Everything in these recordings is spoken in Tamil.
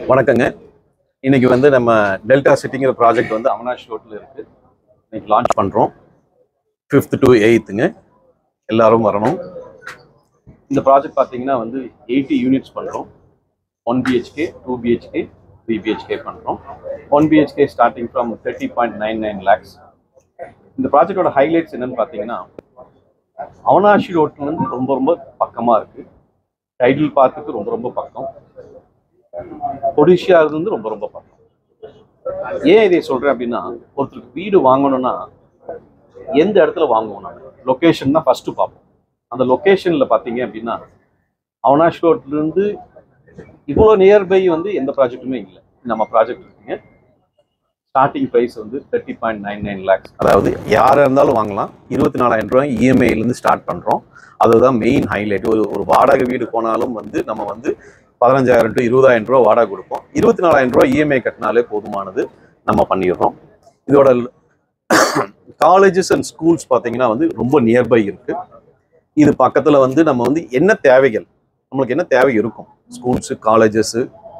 வணக்கங்க இன்னைக்கு வந்து நம்ம டெல்டா சிட்டிங்கிற ப்ராஜெக்ட் வந்து அவினாஷ் ரோட்டில் இருக்கு இன்னைக்கு லான்ச் பண்ணுறோம் ஃபிஃப்த் டு எயித்துங்க எல்லாரும் வரணும் இந்த ப்ராஜெக்ட் பார்த்தீங்கன்னா வந்து எயிட்டி யூனிட்ஸ் பண்ணுறோம் one BHK two BHK three BHK பண்ணுறோம் one BHK starting from thirty point nine nine lakhs இந்த ப்ராஜெக்டோட ஹைலைட்ஸ் என்னன்னு பார்த்தீங்கன்னா அவனாஷி ரோட்லேருந்து ரொம்ப ரொம்ப பக்கமாக இருக்குது டைட்டில் பார்க்குக்கு ரொம்ப ரொம்ப பக்கம் ஒடிஷா இருந்து ரொம்ப ரொம்ப பக்கம் ஏன் இதை சொல்றேன் அப்படின்னா ஒருத்தருக்கு வீடு வாங்கணும்னா எந்த இடத்துல வாங்குவோம் நான் லொக்கேஷன் தான் ஃபர்ஸ்ட் பார்ப்போம் அந்த லொக்கேஷன்ல பார்த்தீங்க அப்படின்னா அவனாஷ் ரோட்ல இருந்து இவ்வளோ நியர்பை வந்து எந்த ப்ராஜெக்ட்டுமே இல்லை நம்ம ப்ராஜெக்ட் இருக்குங்க ஸ்டார்டிங் ப்ரைஸ் வந்து thirty point nine nine lakhs அதாவது யாராக இருந்தாலும் வாங்கலாம் இருபத்தி நாலாயிரம் ரூபாய் இஎம்ஐலேருந்து ஸ்டார்ட் பண்ணுறோம் அதுதான் மெயின் ஹைலைட் ஒரு ஒரு வாடகை வீடு போனாலும் வந்து நம்ம வந்து பதினஞ்சாயிரம் டு இருபதாயிரம் ரூபா வாடகை கொடுப்போம் இருபத்தி நாலாயிரம் ரூபாய் இஎம்ஐ கட்டினாலே போதுமானது நம்ம பண்ணிடுறோம் இதோட காலேஜஸ் அண்ட் ஸ்கூல்ஸ் பார்த்தீங்கன்னா வந்து ரொம்ப நியர்பை இருக்கு இது பக்கத்தில் வந்து நம்ம வந்து என்ன தேவைகள் நம்மளுக்கு என்ன தேவை இருக்கும் ஸ்கூல்ஸு காலேஜஸ்ஸு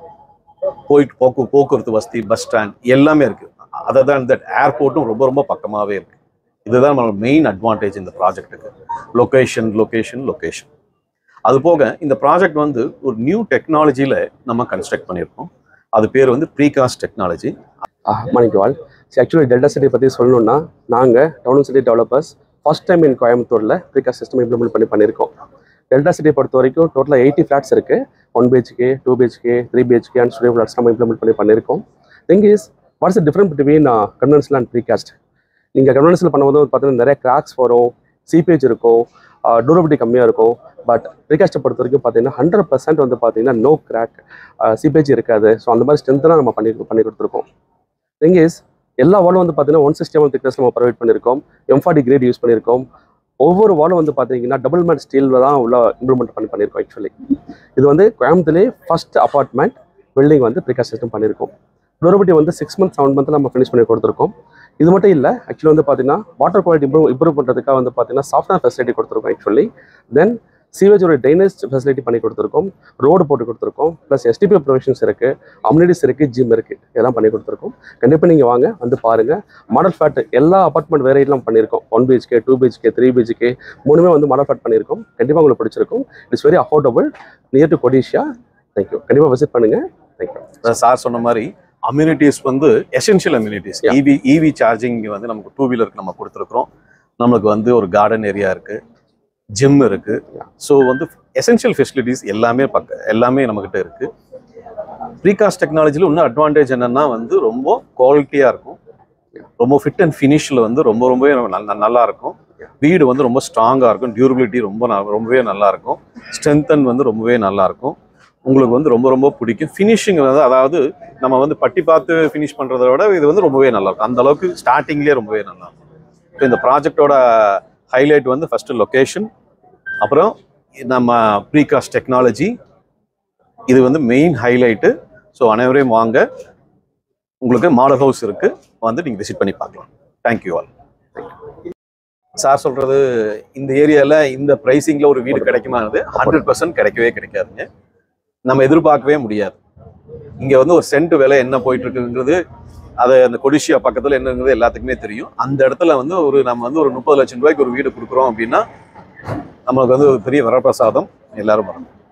போயிட்டு போக்கு போக்குவரத்து வசதி பஸ் ஸ்டாண்ட் எல்லாமே இருக்கு அதர் தான் தட் ஏர்போர்ட்டும் ரொம்ப ரொம்ப பக்கமாகவே இருக்கு இதுதான் நம்ம மெயின் அட்வான்டேஜ் இந்த ப்ராஜெக்ட்டுக்கு லொகேஷன் லொகேஷன் லொகேஷன் அது போக இந்த ப்ராஜெக்ட் வந்து ஒரு நியூ டெக்னாலஜியில் நம்ம கன்ஸ்ட்ரக்ட் பண்ணியிருக்கோம் அது பேர் வந்து ப்ரீகாஸ்ட் டெக்னாலஜி மணிக்குவால் ஆக்சுவலி டெல்டா சிட்டி பற்றி சொல்லணும்னா நாங்கள் town city developers first time in கோயம்புத்தூரில் ப்ரீகாஸ்ட் சிஸ்டம் இம்ப்ளிமெண்ட் பண்ணி பண்ணியிருக்கோம் டெல்டா சிட்டியை பொறுத்த வரைக்கும் டோட்டலாக எயிட்டி ஃப்ளாட்ஸ் இருக்குது one BHK two BHK three BHK and studio flats நம்ம இம்ப்ளிமெண்ட் பண்ணி பண்ணியிருக்கோம் thing is what's different between conventional and precast நீங்கள் கன்வென்ஷனல் பண்ணும்போது வந்து பார்த்தீங்கன்னா நிறைய கிராக்ஸ் வரும் சீப்பேஜ் இருக்கும் டூரபிலிட்டி கம்மியாக இருக்கும் பட் ப்ரீகாஸ்ட்டை பொறுத்த வரைக்கும் பார்த்தீங்கன்னா ஹண்ட்ரட் பர்சன்ட் வந்து பார்த்தீங்கன்னா நோ கிராக் சீப்பேஜ் இருக்காது ஸோ அந்த மாதிரி ஸ்ட்ரென்த்லாம் நம்ம பண்ணி பண்ணி கொடுத்துருக்கோம் திங் இஸ் எல்லா வாலும் வந்து பார்த்தீங்கன்னா ஒன் சிக்ஸ்டி எம்எல் திக்னஸ் நம்ம ப்ரொவைட் பண்ணியிருக்கோம் எம்ஃபார்ட்டி கிரேட் யூஸ் பண்ணியிருக்கோம் ஒவ்வொரு வாலும் வந்து பார்த்தீங்கன்னா டபுள் மேட் ஸ்டீலில் தான் உள்ள இம்ப்ரூவ்மெண்ட் பண்ணி பண்ணியிருக்கோம் ஆக்சுவலி இது வந்து கோயம்புத்தூர்லேயே ஃபர்ஸ்ட் அப்பார்ட்மெண்ட் பில்டிங் வந்து ப்ரிகாஷ் சிஸ்டம் பண்ணியிருக்கோம் டூரபிலிட்டி வந்து சிக்ஸ் மந்த் செவன் மந்த்தில் நம்ம ஃபினிஷ் பண்ணி கொடுத்துருக்கோம் இது மட்டும் இல்லை ஆக்சுவலி வந்து பார்த்தீங்கன்னா வாட்டர் குவாலிட்டி இம்ப்ரூவ் இம்ப்ரூவ் பண்ணுறதுக்காக வந்து பார்த்தீங்கன்னா சாஃப்ட்வேர் ஃபெசிலிட்டி கொடுத்துருக்கோம் ஆக்சுவலி தென் சீவேஜோட ட்ரைனேஜ் ஃபெசிலிட்டி பண்ணி கொடுத்துருக்கோம் ரோடு போட்டு கொடுத்துருக்கோம் ப்ளஸ் எஸ்டிபி ப்ரொவிஷன்ஸ் இருக்குது அம்யூனிட்டிஸ் இருக்குது ஜிம் இருக்குது இதெல்லாம் பண்ணி கொடுத்துருக்கோம் கண்டிப்பாக நீங்கள் வாங்க வந்து பாருங்கள் மாடல் ஃபிளாட் எல்லா அப்பார்ட்மெண்ட் வேறையெல்லாம் பண்ணியிருக்கோம் one BHK two BHK three BHK மூணுமே வந்து மாடல் ஃபிளாட் பண்ணியிருக்கோம் கண்டிப்பாக உங்களுக்கு பிடிச்சிருக்கும் it's very affordable near to Codissia thank you கண்டிப்பாக விசிட் பண்ணுங்கள் தேங்க்யூ சார் சொன்ன மாதிரி அம்யூனிட்டிஸ் வந்து essential amenities Yeah. EV EV charging வந்து நமக்கு டூ வீலருக்கு நம்ம கொடுத்துருக்குறோம் நம்மளுக்கு வந்து ஒரு கார்டன் ஏரியா இருக்கு ஜிம் இருக்கு Yeah. ஸோ வந்து எசென்ஷியல் ஃபெசிலிட்டிஸ் எல்லாமே பக்க எல்லாமே நம்மக்கிட்ட இருக்கு ப்ரீகாஸ்ட் டெக்னாலஜியில் இன்னும் அட்வான்டேஜ் என்னன்னா வந்து ரொம்ப குவாலிட்டியாக இருக்கும் ரொம்ப ஃபிட் அண்ட் ஃபினிஷில் வந்து ரொம்ப ரொம்பவே நல்ல- நல்லா இருக்கும் வீடு வந்து ரொம்ப ஸ்ட்ராங்காக இருக்கும் டியூரபிலிட்டி ரொம்ப ந- ரொம்பவே நல்லா இருக்கும் ஸ்ட்ரென்தன் வந்து ரொம்பவே நல்லா இருக்கும் உங்களுக்கு வந்து ரொம்ப ரொம்ப பிடிக்கும் ஃபினிஷிங் வந்து அதாவது நம்ம வந்து பட்டி பார்த்து ஃபினிஷ் பண்ணுறத விட இது வந்து ரொம்பவே நல்லா இருக்கும் அந்த அளவுக்கு ஸ்டார்டிங்லேயே ரொம்பவே நல்லா இருக்கும் ஸோ இந்த ப்ராஜெக்டோட ஹைலைட் வந்து ஃபஸ்ட்டு லொக்கேஷன் அப்புறம் நம்ம ப்ரீகாஸ்ட் டெக்னாலஜி இது வந்து மெயின் ஹைலைட்டு ஸோ அனைவரையும் வாங்க உங்களுக்கு மாடல் ஹவுஸ் இருக்கு வந்து நீங்கள் விசிட் பண்ணி பார்க்கலாம் தேங்க்யூ ஆல் சார் சொல்றது இந்த ஏரியாவில் இந்த ப்ரைஸிங்கில் ஒரு வீடு கிடைக்குமானது ஹண்ட்ரட் பர்சன்ட் கிடைக்கவே கிடைக்காதுங்க நம்ம எதிர்பார்க்கவே முடியாது இங்கே வந்து ஒரு சென்ட் விலை என்ன போயிட்டு இருக்குங்கிறது அது அந்த கொடிஷியா பக்கத்தில் என்னங்கிறது எல்லாத்துக்குமே தெரியும் அந்த இடத்துல வந்து ஒரு நம்ம வந்து ஒரு முப்பது லட்சம் ரூபாய்க்கு ஒரு வீடு கொடுக்குறோம் அப்படின்னா நம்மளுக்கு வந்து ஒரு பெரிய வரப்பிரசாதம் எல்லாரும் வரணும்